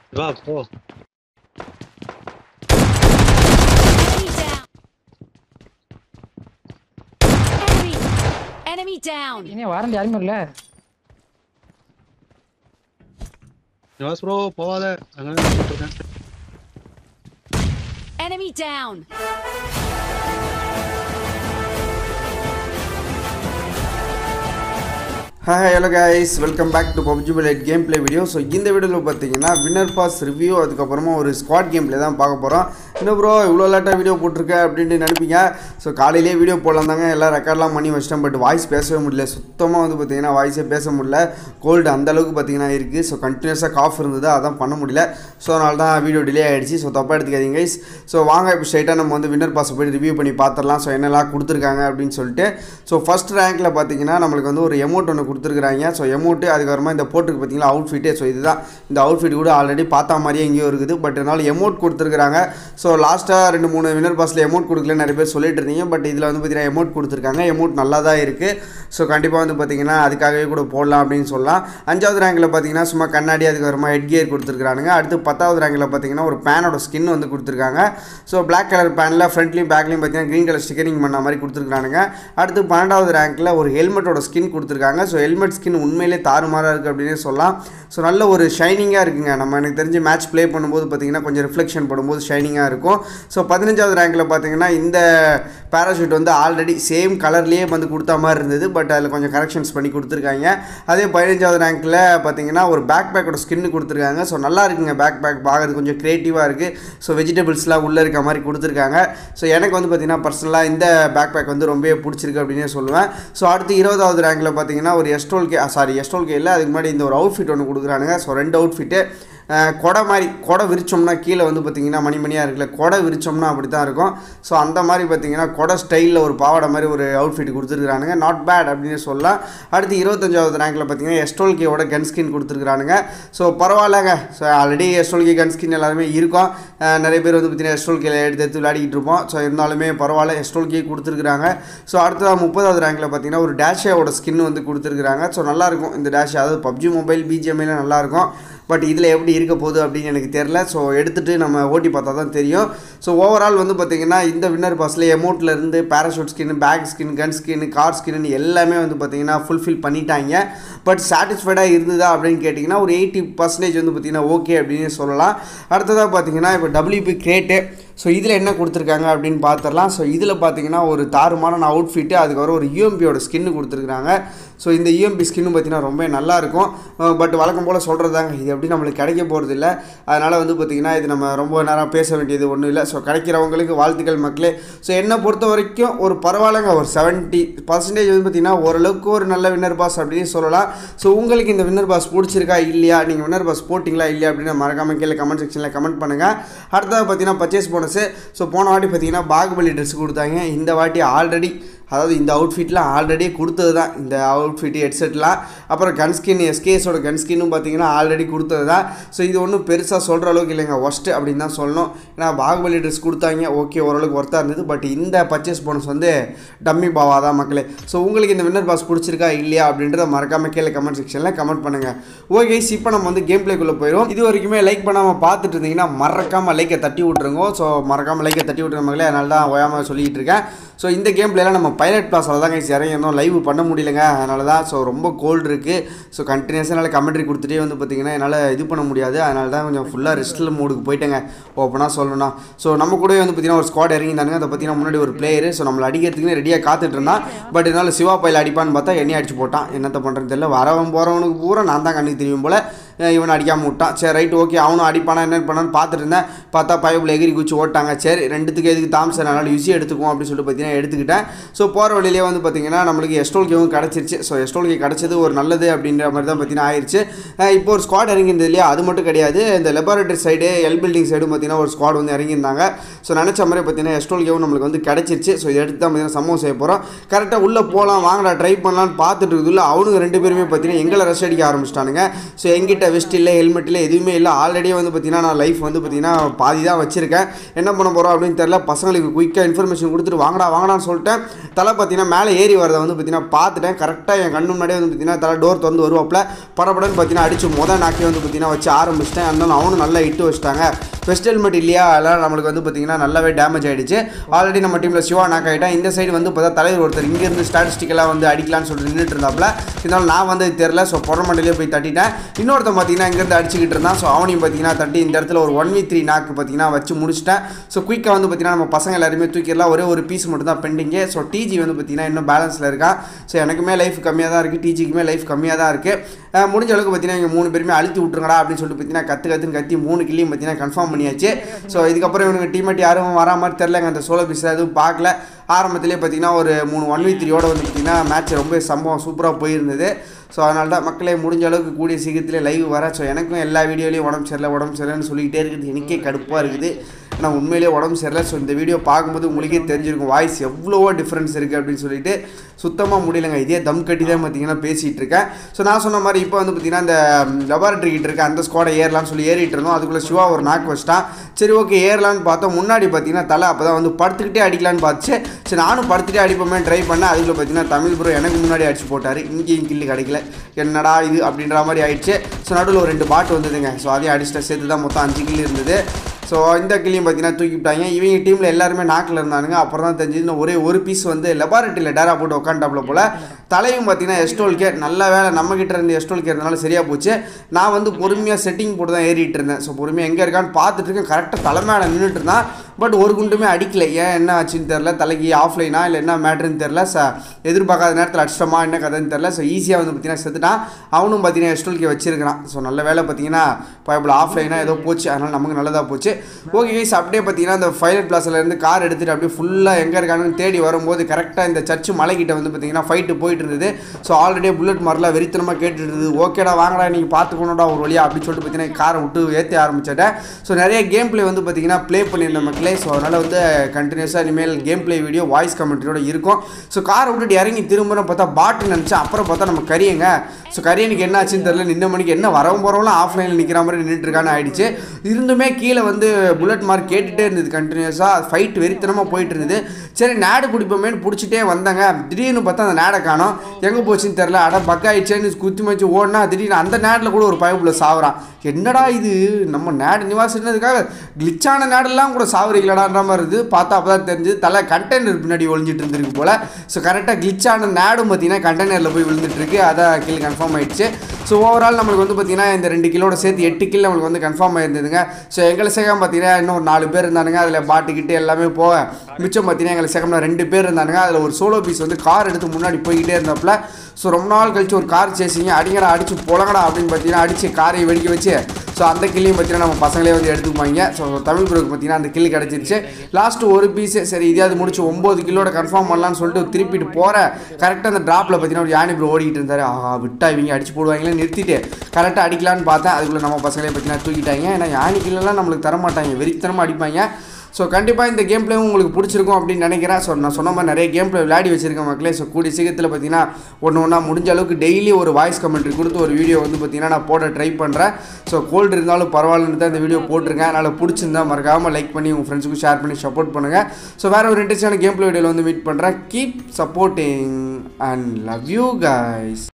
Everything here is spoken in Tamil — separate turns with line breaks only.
வா போ
Enemy down. Enemy. Enemy down.
இனி வாரண்டி யாருமே இல்ல
நிவாஸ் ப்ரோ போவாத அங்கே இருக்கேன்
Enemy down.
Hi hello guys welcome back to PUBG played game play video so இந்த வீடியோவில் பார்த்தீங்கன்னா வின்னர் பாஸ் ரிவ்யூ அதுக்கப்புறமா ஒரு ஸ்குவாட் கேம் ப்ளே தான் பார்க்க போகிறோம் என்ன ப்ரோ இவ்வளோ லேட்டாக வீடியோ போட்டிருக்க அப்படின்ட்டு நினைப்பீங்க ஸோ காலையிலேயே வீடியோ போடலாம் தாங்க எல்லாம் ரெக்கார்ட்லாம் பண்ணி வச்சிட்டேன் பட் வாய்ஸ் பேசவே முடியல சுத்தமாக வந்து பார்த்தீங்கன்னா வாய்ஸே பேச முடியல கோல்டு அந்த அளவுக்கு பார்த்தீங்கன்னா இருக்குது ஸோ கண்டினியூஸாக காஃப் இருந்தது அதான் பண்ண முடியல ஸோ அதனால தான் வீடியோ டிலே ஆகிடுச்சு ஸோ தப்பாக எடுத்துக்காதீங்க கைஸ் ஸோ வாங்க இப்போ ஸ்ட்ரைட்டாக நம்ம வந்து வின்னர் பாஸை போய் ரிவ்யூ பண்ணி பார்த்துடலாம் ஸோ என்னெல்லாம் கொடுத்துருக்காங்க அப்படின்னு சொல்லிட்டு ஸோ ஃபஸ்ட் ரேங்க்கில் பார்த்தீங்கன்னா நம்மளுக்கு வந்து ஒரு எமௌண்ட் ஒன்று கொடுத்துருக்காங்க ஸோ எமௌண்ட்டு அதுக்கப்புறமா இந்த போட்டுக்கு பார்த்தீங்களா அவுட்ஃபிட்டே ஸோ இதுதான் இந்த அவுட்ஃபிட் கூட ஆல்ரெடி பார்த்தா மாதிரியே எங்கேயோ இருக்குது பட் இருந்தாலும் எமௌண்ட் கொடுத்துருக்காங்க ஸோ லாஸ்ட்டாக ரெண்டு மூணு வின்னர் பாஸில் எமௌண்ட் கொடுக்கல நிறைய பேர் சொல்லிட்டு இருந்தீங்க பட் இதில் வந்து பார்த்தீங்கன்னா எமௌண்ட் கொடுத்துருக்காங்க எமௌண்ட் நல்லா தான் இருக்குது ஸோ கண்டிப்பாக வந்து பார்த்தீங்கன்னா அதுக்காகவே கூட போடலாம் அப்படின்னு சொல்லலாம் அஞ்சாவது ரேங்கில் பார்த்தீங்கன்னா சும்மா கண்ணாடி அதுக்கப்புறமா ஹெட் கியர் கொடுத்துருக்கானுங்க அடுத்து பத்தாவது ரேங்கில் பார்த்தீங்கன்னா ஒரு பேனோட ஸ்கின் வந்து கொடுத்துருக்காங்க ஸோ பிளாக் கலர் பேனில் ஃப்ரண்ட்லையும் பேக்லையும் பார்த்தீங்கன்னா க்ரீன் கலர் ஸ்டிக்கரிங் பண்ண மாதிரி கொடுத்துருக்கானுங்க அடுத்து பன்னெண்டாவது ரேங்க்கில் ஒரு ஹெல்மெட்டோட ஸ்கின் கொடுத்துருக்காங்க ஸோ ஹெல்மெட் ஸ்கின் உண்மையிலே தாறுமாறாக இருக்குது அப்படின்னே சொல்லலாம் ஸோ நல்ல ஒரு ஷைனிங்காக இருக்குங்க நம்ம எனக்கு தெரிஞ்சு மேட்ச் ப்ளே பண்ணும்போது பார்த்தீங்கன்னா கொஞ்சம் ரிஃப்ளெக்ஷன் படும்போது ஷைனிங்காக இருக்கும் ஸோ பதினஞ்சாவது ரேங்கில் பார்த்தீங்கன்னா இந்த பேராஷூட் வந்து ஆல்ரெடி சேம் கலர்லேயே வந்து கொடுத்த மாதிரி இருந்தது பட் அதில் கொஞ்சம் கரெக்ஷன்ஸ் பண்ணி கொடுத்துருக்காங்க அதே பதினஞ்சாவது ரேங்க்கில் பார்த்தீங்கன்னா ஒரு பேக் பேக்கோட ஸ்கின்னு கொடுத்துருக்காங்க ஸோ நல்லா இருக்குங்க பேக் பேக் பார்க்கறது கொஞ்சம் க்ரியேட்டிவாக இருக்குது ஸோ வெஜிடபிள்ஸ்லாம் உள்ளே இருக்க மாதிரி கொடுத்துருக்காங்க ஸோ எனக்கு வந்து பார்த்தீங்கன்னா பர்சனலாக இந்த பேக் பேக் வந்து ரொம்பவே பிடிச்சிருக்கு அப்படின்னே சொல்லுவேன் ஸோ அடுத்து இருபதாவது ரேங்கில் பார்த்தீங்கன்னா ஒரு S twelve K sorry S twelve K இல்லை அதுக்கு முன்னாடி இந்த ஒரு அவுட்ஃபிட் ஒன்று கொடுக்குறானுங்க ஸோ ரெண்டு அவுட்ஃபிட்டு கொடை மாதிரி கொடை விரிச்சோம்னா கீழே வந்து பார்த்திங்கன்னா மணிமணியாக இருக்குல்ல கொடை விரிச்சோம்னா அப்படி தான் இருக்கும் ஸோ அந்த மாதிரி பார்த்தீங்கன்னா கொடை ஸ்டைலில் ஒரு பாவாடை மாதிரி ஒரு அவுட்ஃபிட் கொடுத்துருக்கானுங்க நாட் பேட் அப்படின்னு சொல்லலாம் அடுத்து இருபத்தஞ்சாவது ரேங்கில் பார்த்தீங்கன்னா எஸ்டோல்கேவோட கன் ஸ்கின் கொடுத்துருக்கானுங்க ஸோ பரவாயில்லங்க so already S twelve K gun skin எல்லாருமே இருக்கும் அஹ் நிறைய பேர் வந்து பார்த்தீங்கன்னா எஸ்டோல்கேல எடுத்து எடுத்து விளையாடிக்கிட்டு இருப்போம் ஸோ இருந்தாலுமே பரவாயில்ல எஸ்டோல்கே கொடுத்துருக்காங்க ஸோ அடுத்ததாக முப்பதாவது ரேங்கில் பார்த்தீங்கன்னா ஒரு டேஷேவோட ஸ்கின் வந்து கொடுத்துருக்காங்க ஸோ நல்லாயிருக்கும் இந்த டேஷ் அதாவது பப்ஜி மொபைல் பிஜிஎம்ஐல நல்லாயிருக்கும் பட் இதில் எப்படி இருக்க போகுது அப்படின்னு எனக்கு தெரில ஸோ எடுத்துகிட்டு நம்ம ஓட்டி பார்த்தா தான் தெரியும் ஸோ ஓவரால் வந்து பார்த்திங்கன்னா இந்த வின்னர் பாஸில் எமௌண்ட்டில் இருந்து parachute skin bag skin gun skin car skin எல்லாமே வந்து பார்த்திங்கன்னா ஃபுல்ஃபில் பண்ணிட்டாங்க பட் சாட்டிஸ்ஃபைடாக இருந்ததா அப்படின்னு கேட்டிங்கன்னா ஒரு எயிட்டி பர்சன்டேஜ் வந்து பார்த்திங்கன்னா ஓகே அப்படின்னு சொல்லலாம் அடுத்ததாக பார்த்தீங்கன்னா இப்போ டபிள்யூபி கிரேட்டு ஸோ இதில் என்ன கொடுத்துருக்காங்க அப்படின்னு பார்த்துடலாம் ஸோ இதில் பார்த்தீங்கன்னா ஒரு தாறுமாறான அவுட்ஃபிட்டு அதுக்கப்புறம் ஒரு யூஎம்பியோட ஸ்கின்னு கொடுத்துருக்காங்க ஸோ இந்த யூஎம்பி ஸ்கின்னு பார்த்தீங்கன்னா ரொம்ப நல்லாயிருக்கும் பட் வழக்கம் போல் சொல்கிறதாங்க இது எப்படி நம்மளுக்கு கிடைக்க போகிறது இல்லை அதனால் வந்து பார்த்திங்கன்னா இது நம்ம ரொம்ப நேரம் பேச வேண்டியது ஒன்றும் இல்லை ஸோ கிடைக்கிறவங்களுக்கு வாழ்த்துக்கள் மக்களே ஸோ என்னை பொறுத்த வரைக்கும் ஒரு பரவாயில்லைங்க ஒரு செவன்ட்டி பர்சன்டேஜ் வந்து பார்த்திங்கன்னா ஓரளவுக்கு ஒரு நல்ல வின்னர் பாஸ் அப்படின்னு சொல்லலாம் ஸோ உங்களுக்கு இந்த வின்னர் பாஸ் பிடிச்சிருக்கா இல்லையா நீங்கள் வின்னர் பாஸ் போட்டிங்களா இல்லையா அப்படின்னு மறக்காமல் கீழே கமெண்ட் செக்ஷனில் கமெண்ட் பண்ணுங்கள் அடுத்தது பார்த்தீங்கன்னா பர்ச்சேஸ் போனஸு ஸோ போன வாட்டி பார்த்தீங்கன்னா பாகுபலி ட்ரெஸ் கொடுத்தாங்க இந்த வாட்டி ஆல்ரெடி அதாவது இந்த அவுட்ஃபிட்லாம் ஆல்ரெடி கொடுத்தது தான் இந்த அவுட்ஃபிட் ஹெட்செட்லாம் அப்புறம் கன்ஸ்கின் எஸ்கேஸோட கன்ஸ்கின்னும் பார்த்தீங்கன்னா ஆல்ரெடி கொடுத்தது தான் ஸோ இது ஒன்றும் பெருசாக சொல்கிற அளவுக்கு இல்லைங்க ஒஸ்ட்டு அப்படின்னு தான் சொல்லணும் ஏன்னா பாகுபலி ட்ரெஸ் கொடுத்தாங்க ஓகே ஓரளவுக்கு ஒர்த்தாக இருந்தது பட் இந்த பர்ச்சேஸ் போனஸ் வந்து டம்மி பாவா தான் மக்களே ஸோ உங்களுக்கு இந்த வின்னர் பாஸ் பிடிச்சிருக்கா இல்லையா அப்படின்றத மறக்காம கீழே கமெண்ட் செக்ஷனில் கமெண்ட் பண்ணுங்கள் ஓகே இப்போ நம்ம வந்து கேம் பிளேக்குள்ளே போயிடும் இது வரைக்குமே லைக் பண்ணாமல் பார்த்துட்டு இருந்தீங்கன்னா மறக்காமல் லைக்கை தட்டி விட்ருங்க ஸோ மறக்காமல் லைக்கை தட்டி விட்ருங்க மக்களே அதனால தான் ஓயாமல் சொல்லிக்கிட்டு இருக்கேன் ஸோ இந்த கேம் பிளேலாம் நம்ம பைலட் பிளாஸில் தான் கைஸ் இறங்கியிருந்தோம் லைவ் பண்ண முடியலங்க அதனால தான் ஸோ ரொம்ப கோல்டு இருக்குது ஸோ கண்டினியூஸாக என்னால் கமெண்ட்ரி கொடுத்துட்டே வந்து பார்த்தீங்கன்னா என்னால் இது பண்ண முடியாது அதனால தான் கொஞ்சம் ஃபுல்லாக ரெஸ்ட்டில் மூடுக்கு போயிட்டேங்க ஓப்பனாக சொல்லணும்னா ஸோ நம்ம கூட வந்து பார்த்தீங்கன்னா ஒரு ஸ்குவாட் இறங்கியிருந்தாங்க அதை பார்த்தீங்கன்னா முன்னாடி ஒரு பிளேயர் ஸோ நம்மளை அடிக்கிறதுக்கு ரெடியாக காத்துட்டு இருந்தான் பட் இதனால் சிவா பையில் அடிப்பான்னு பார்த்தா என்னையும் அடிச்சு போட்டான் என்னத்த பண்ணுறது தெரியல வரவன் போகிறவனுக்கு பூரா நான் தான் கண்ணுக்கு தெரியும் போல் இவனை அடிக்காமல் விட்டான் சரி ரைட் ஓகே அவனும் அடிப்பானா என்ன பண்ணான்னு பார்த்துட்டு இருந்தேன் பார்த்தா பைப்பில் எகிரி குச்சி ஓட்டாங்க சரி ரெண்டுத்துக்கு எதுக்கு தாம்சன் அதனால் யூஸி எடுத்துக்குவோம் அப்படின்னு சொல்லிட்டு பார்த்தீங்கன்னா எடுத்துக்கிட்டேன் ஸோ போகிற வழியிலே வந்து பார்த்தீங்கன்னா நம்மளுக்கு எஸ்டோல் கேவும் கிடச்சிருச்சு ஸோ எஸ்டோல் கே கிடச்சது ஒரு நல்லது அப்படின்ற மாதிரி தான் பார்த்தீங்கன்னா ஆயிடுச்சு அஹ் இப்போ ஒரு ஸ்குவாட் இறங்கியிருந்தது இல்லையா அது மட்டும் கிடையாது இந்த லெபார்டரி சைடு எல் பில்டிங் சைடும் பார்த்தீங்கன்னா ஒரு ஸ்குவாட் வந்து இறங்கியிருந்தாங்க ஸோ நினச்ச மாதிரி பார்த்தீங்கன்னா எஸ்டோல் கேவும் நம்மளுக்கு வந்து கிடச்சிருச்சு ஸோ இதை எடுத்து தான் பார்த்தீங்கன்னா சம்பவம் செய்ய போகிறோம் கரெக்டாக உள்ளே போகலாம் வாங்கடா ட்ரை பண்ணலாம்னு பார்த்துட்டு இருக்குதுல்ல அவனுங்க ரெண்டு பேருமே பார்த்தீங்கன்னா எங்களை ரஷ் அடிக்க ஆரம்பிச்சிட்டானுங்க ஸோ எங்கிட்ட என்கிட்ட வெஸ்ட் இல்லை ஹெல்மெட் இல்லை எதுவுமே இல்லை ஆல்ரெடியே வந்து பார்த்தீங்கன்னா நான் லைஃப் வந்து பார்த்தீங்கன்னா பாதி தான் வச்சிருக்கேன் என்ன பண்ண போகிறோம் அப்படின்னு தெரியல பசங்களுக்கு குயிக்காக இன்ஃபர்மேஷன் கொடுத்துட்டு வாங்கடா வாங்கடான்னு சொல்லிட்டேன் தலை பார்த்தீங்கன்னா மேலே ஏறி வரதை வந்து பார்த்தீங்கன்னா பார்த்துட்டேன் கரெக்டாக என் கண்ணு முன்னாடியே வந்து பார்த்தீங்கன்னா தலை டோர் திறந்து வருவாப்பில் படப்படன்னு பார்த்தீங்கன்னா அடிச்சு முத நாக்கே வந்து பார்த்தீங்கன்னா வச்சு ஆரம்பிச்சிட்டேன் இருந்தாலும் அவனும் நல்லா இட்டு வச்சிட்டாங்க வெஸ்ட் ஹெல்மெட் இல்லையா அதெல்லாம் நம்மளுக்கு வந்து பார்த்தீங்கன்னா நல்லாவே டேமேஜ் ஆயிடுச்சு ஆல்ரெடி நம்ம டீமில் சிவா நாக் ஆகிட்டேன் இந்த சைடு வந்து பார்த்தா தலைவர் ஒருத்தர் இங்கேருந்து ஸ்டாட்டிஸ்டிக்கெல்லாம் வந்து அடிக்கலாம்னு சொல்லிட்டு நின்றுட்டு இருந்தாப்புல இருந்தாலும் நான் வந்து தெரில ஸோ புறமண்டிலே போய் தட்டிட்டேன் இன்னொருத்தன் பார்த்தீங்கன்னா இங்கேருந்து அடிச்சுக்கிட்டு இருந்தான் ஸோ அவனையும் பார்த்தீங்கன்னா தட்டி இந்த இடத்துல ஒரு ஒன் வி த்ரீ நாக்கு பார்த்தீங்கன்னா வச்சு முடிச்சிட்டேன் ஸோ குயிக்காக வந்து பார்த்தீங்கன்னா நம்ம பசங்க எல்லாருமே தூக்கிடலாம் ஒரே ஒரு பீஸ் மட்டும் தான் பெண்டிங்கு ஸோ டிஜி வந்து பார்த்தீங்கன்னா இன்னும் பேலன்ஸில் இருக்கான் ஸோ எனக்குமே லைஃப் கம்மியாக தான் இருக்குது டிஜிக்குமே லைஃப் கம்மியாக தான் இருக்குது முடிஞ்ச அளவுக்கு பார்த்தீங்கன்னா இங்கே மூணு பேருமே அழுத்தி விட்ருங்கடா அப்படின்னு சொல்லிட்டு பார்த்தீங்கன்னா கற்று கற்றுன்னு கத்தி மூணு கிள்ளியும் பார்த்தீங்கன்னா கன்ஃபார்ம் பண்ணியாச்சு ஸோ இதுக்கப்புறம் இவனுக்கு டீமேட் யாரும் வரா மாதிரி தெரிலங்க அந்த சோலோ பீஸ் எதுவும் பார்க்கல ஆரம்பத்திலே பார்த்தீங்கன்னா ஒரு மூணு ஒன் வி த்ரீயோட வந்து பார்த்தீங்கன்னா மேட்ச் ரொம்ப சம்பவம் சூப்பராக போயிருந்தது ஸோ அதனால தான் மக்களே முடிஞ்ச அளவுக்கு கூடிய சீக்கிரத்திலே லைவ் வர ஸோ எனக்கும் எல்லா வீடியோலையும் உடம்பு சரியில்லை உடம்பு சரியில்லைன்னு சொல்லிக்கிட்டே இருக்குது எனக்கே கடுப்பாக இருக்குது ஆனால் உண்மையிலேயே உடம்பு சரியில்லை ஸோ இந்த வீடியோ பார்க்கும்போது உங்களுக்கே தெரிஞ்சிருக்கும் வாய்ஸ் எவ்வளவோ டிஃப்ரென்ஸ் இருக்குது அப்படின்னு சொல்லிட்டு சுத்தமாக முடியலங்க இதே தம் கட்டி தான் பார்த்தீங்கன்னா பேசிகிட்டு இருக்கேன் ஸோ நான் சொன்ன மாதிரி இப்போ வந்து பார்த்தீங்கன்னா இந்த லெபார்ட்ரி கிட்ட இருக்க அந்த ஸ்குவாடை ஏறலாம்னு சொல்லி ஏறிட்டு இருந்தோம் அதுக்குள்ளே சிவா ஒரு நாக்கு வச்சிட்டான் சரி ஓகே ஏறலான்னு பார்த்தோம் முன்னாடி பார்த்தீங்கன்னா தலை அப்போ தான் வந்து படுத்துக்கிட்டே அடிக்கலான்னு பார்த்துச்சு சரி நானும் படுத்துட்டே அடிப்போமே ட்ரை பண்ணேன் அதுக்குள்ளே பார்த்தீங்கன்னா தமிழ் ப்ரோ எனக்கு முன்னாடி அடிச்சு போட்டார் இங்கேயும் கில்லு கிடைக்கல என்னடா இது அப்படின்ற மாதிரி ஆயிடுச்சு ஸோ நடுவில் ஒரு ரெண்டு பாட்டு வந்ததுங்க ஸோ அதையும் அடிச்சிட்ட சேர்த்து தான் மொத்தம் அஞ்சு கில்லு இருந்தது ஸோ இந்த கிளியும் பார்த்தீங்கன்னா தூக்கி விட்டாங்க இவங்க டீமில் எல்லாருமே நாக்கில் இருந்தானுங்க அப்புறம் தான் தெரிஞ்சது இன்னும் ஒரே ஒரு பீஸ் வந்து லெபார்ட்டரியில் டேரா போட்டு உட்காண்டாப்புல போல் தலையும் பார்த்தீங்கன்னா எஸ்டோல் கேர் நல்ல வேலை நம்ம கிட்ட இருந்து எஸ்டோல் கேர் இருந்தனால சரியாக போச்சு நான் வந்து பொறுமையாக செட்டிங் போட்டு தான் ஏறிட்டு இருந்தேன் ஸோ பொறுமையாக எங்கே இருக்கான்னு பார்த்துட்டு இருக்கேன் கரெக்டாக தலை மேலே நின்றுட்டு இருந்தான் பட் ஒரு குண்டுமே அடிக்கல ஏன் என்ன ஆச்சுன்னு தெரில தலைக்கு ஆஃப்லைனா இல்லை என்ன மேட்ருன்னு தெரில ச எதிர்பார்க்காத நேரத்தில் அடிச்சிட்டோமா என்ன கதைன்னு தெரில ஸோ ஈஸியாக வந்து பார்த்தீங்கன்னா செத்துட்டான் அவனும் பார்த்தீங்கன்னா எஸ்டோல்கே வச்சிருக்கிறான் ஸோ நல்ல வேலை பார்த்தீங்கன்னா இப்போ ஆஃப்லைனாக ஏதோ போச்சு அதனால் நமக்கு நல்லதாக போச்சு ஓகே கைஸ் அப்படியே பார்த்தீங்கன்னா இந்த ஃபைலட் பிளாஸ்லேருந்து கார் எடுத்துகிட்டு அப்படியே ஃபுல்லாக எங்கே இருக்காங்கன்னு தேடி வரும்போது கரெக்டாக இந்த சர்ச்சு மலைக்கிட்ட வந்து பார்த்தீங்கன்னா ஃபைட்டு போயிட்டு இருந்தது ஸோ ஆல்ரெடி புல்லட் மாதிரிலாம் வெறித்தனமாக கேட்டுட்டு இருந்தது ஓகேடா வாங்கடா நீங்கள் பார்த்துக்கணும்டா ஒரு வழியா அப்படின்னு சொல்லிட்டு பார்த்தீங்கன்னா காரை விட்டு ஏற்றி ஆரம்பிச்சிட்டேன் ஸோ நிறைய கேம் ப்ளே வந்து பார்த்தீங்கன்னா ப்ளே பண்ணியிருந்த மக்களே ஸோ அதனால் வந்து கண்டினியூஸாக இனிமேல் கேம் ப்ளே வீடியோ வாய்ஸ் கமெண்ட்ரியோட இருக்கும் ஸோ காரை விட்டுட்டு இறங்கி திரும்பணும் பார்த்தா பாட்டு நினச்சேன் அப்புறம் பார்த்தா நம்ம கரியங்க ஸோ கரியனுக்கு என்ன ஆச்சுன்னு தெரியல நின்ன மணிக்கு என்ன வரவும் போகிறவங்களாம் ஆஃப்லைனில் நிற்கிற மாதிரி நின்றுட்டு இருக்கான்னு ஆயிடுச்சு இருந்துமே கீழே வந்து புல்லட் மார்க் கேட்டுகிட்டே இருந்தது கண்டினியூஸாக ஃபைட் வெறித்தனமாக போயிட்டு இருந்தது சரி நேடு பிடிப்போமேனு பிடிச்சிட்டே வந்தாங்க திடீர்னு பார்த்தா அந்த நேடை காணோம் எங்கே போச்சுன்னு தெரில அட பக் ஆயிடுச்சேன்னு குத்தி மச்சு ஓடினா திடீர்னு அந்த நேட்டில் கூட ஒரு பைப்பில் சாவுறான் என்னடா இது நம்ம நேடு நிவாசினதுக்காக கிளிச்சான நேடெல்லாம் கூட சாவுறீங்களாடான்ற மாதிரி இருக்குது பார்த்தா அப்போ தான் தெரிஞ்சு தலை கண்டெய்னர் பின்னாடி ஒழிஞ்சிட்டு இருந்திருக்கு போல் ஸோ கரெக்டாக கிளிச்சான நேடும் பார்த்தீங்கன்னா கண்டெய்னரில் போய் விழுந்துட்டு இருக்கு அதான் கில் கன்ஃபார்ம் ஆயிடுச்சு ஸோ ஓவரால் நம்மளுக்கு வந்து பார்த்தீங்கன்னா இந்த ரெண்டு கிலோட சேர்த்து எட்டு கில் நம்மளுக்கு வந்து கன்ஃபார்ம் ஆயிருந்ததுங்க ஸோ எங்களை சேகம் பார்த்தீங்கன்னா இன்னும் ஒரு நாலு பேர் இருந்தானுங்க அதில் பாட்டுக்கிட்டு எல்லாமே போக மிச்சம் பார்த்தீங்கன்னா எங்களை சேகம்ல ரெண்டு பேர் இருந்தானுங்க அதில் ஒரு சோலோ பீஸ் வந்து கார் எடுத்து முன்னாடி போய்கிட்டே இருந்தாப்புல ஸோ ரொம்ப நாள் கழிச்சு ஒரு கார் சேசிங்க அடிங்கடா அடிச்சு போலங்கடா அப்படின்னு பார்த்தீங்கன்னா அடிச்சு காரை வெடிக்க வச்சு ஸோ அந்த கில்லையும் பார்த்தீங்கன்னா நம்ம பசங்களே வந்து எடுத்துக்குவாங்க ஸோ தமிழ் குரூப் பார்த்தீங்கன்னா அந்த கில் கிடச்சிருச்சு லாஸ்ட்டு ஒரு பீஸு சரி இதையாவது முடிச்சு ஒம்பது கிலோட கன்ஃபார்ம் பண்ணலாம்னு சொல்லிட்டு திருப்பிட்டு போகிற கரெக்டாக அந்த ட்ராப்பில் பார்த்தீங்கன்னா ஒரு யானி ப்ரோ ஓடிக்கிட்டு இருந்தார் ஆஹா விட்டா இவங்க அடிச்சு போடுவாங்களே நிறுத்திட்டு கரெக்டாக அடிக்கலான்னு பார்த்தேன் அதுக்குள்ளே நம்ம பசங்களே பார்த்தீங்கன்னா தூக்கிட்டாங்க ஏன்னா யானி கில்லெல்லாம் நம்மளுக்கு தர மாட்டாங்க வெறித்தனமாக அடிப்பாங்க ஸோ கண்டிப்பாக இந்த கேம் பிளேவும் உங்களுக்கு பிடிச்சிருக்கும் அப்படின்னு நினைக்கிறேன் ஸோ நான் சொன்ன மாதிரி நிறைய கேம் பிளே விளையாடி வச்சிருக்கேன் மக்களே ஸோ கூடிய சீக்கிரத்தில் பார்த்தீங்கன்னா ஒன்று ஒன்றா முடிஞ்ச அளவுக்கு டெய்லி ஒரு வாய்ஸ் கமெண்ட்ரி கொடுத்து ஒரு வீடியோ வந்து பார்த்தீங்கன்னா நான் போட ட்ரை பண்ணுறேன் ஸோ கோல்டு இருந்தாலும் பரவாயில்லன்னு தான் இந்த வீடியோ போட்டிருக்கேன் அதனால் பிடிச்சிருந்தா மறக்காமல் லைக் பண்ணி உங்கள் ஃப்ரெண்ட்ஸுக்கும் ஷேர் பண்ணி சப்போர்ட் பண்ணுங்கள் ஸோ வேறு ஒரு இன்ட்ரெஸ்டான கேம் பிளே வீடியோவில் வந்து மீட் பண்ணுறேன் keep supporting and love you guys